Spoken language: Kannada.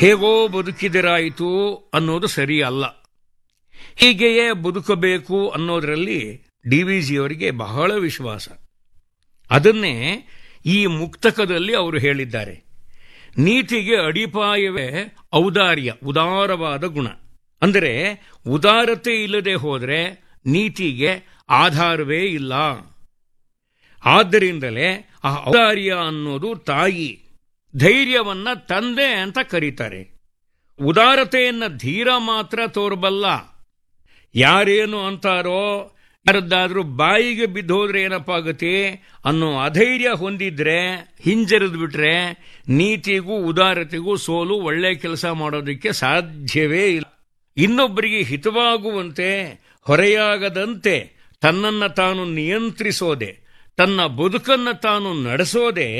ಹೇಗೋ ಬದುಕಿದರಾಯಿತು ಅನ್ನೋದು ಸರಿ ಅಲ್ಲ ಹೀಗೆಯೇ ಬದುಕಬೇಕು ಅನ್ನೋದರಲ್ಲಿ ಡಿ ವಿ ಜಿಯವರಿಗೆ ಬಹಳ ವಿಶ್ವಾಸ ಅದನ್ನೇ ಈ ಮುಕ್ತಕದಲ್ಲಿ ಅವರು ಹೇಳಿದ್ದಾರೆ ನೀತಿಗೆ ಅಡಿಪಾಯವೇ ಔದಾರ್ಯ ಉದಾರವಾದ ಗುಣ ಅಂದರೆ ಉದಾರತೆ ಇಲ್ಲದೆ ಹೋದರೆ ನೀತಿಗೆ ಆಧಾರವೇ ಇಲ್ಲ ಆದ್ದರಿಂದಲೇ ಆ ಔದಾರ್ಯ ಅನ್ನೋದು ತಾಯಿ ಧೈರ್ಯವನ್ನ ತಂದೆ ಅಂತ ಕರೀತಾರೆ ಉದಾರತೆಯನ್ನ ಧೀರ ಮಾತ್ರ ತೋರಬಲ್ಲ ಯಾರೇನು ಅಂತಾರೋ ಯಾರದ್ದಾದ್ರೂ ಬಾಯಿಗೆ ಬಿದ್ದೋದ್ರೆ ಏನಪ್ಪಾಗತ್ತೆ ಅನ್ನೋ ಅಧೈರ್ಯ ಹೊಂದಿದ್ರೆ ಹಿಂಜರಿದು ಬಿಟ್ರೆ ನೀತಿಗೂ ಉದಾರತೆಗೂ ಸೋಲು ಒಳ್ಳೆ ಕೆಲಸ ಮಾಡೋದಕ್ಕೆ ಸಾಧ್ಯವೇ ಇಲ್ಲ ಇನ್ನೊಬ್ಬರಿಗೆ ಹಿತವಾಗುವಂತೆ ಹೊರೆಯಾಗದಂತೆ ತನ್ನನ್ನು ತಾನು ನಿಯಂತ್ರಿಸೋದೆ ತನ್ನ ಬದುಕನ್ನು ತಾನು ನಡೆಸೋದೆ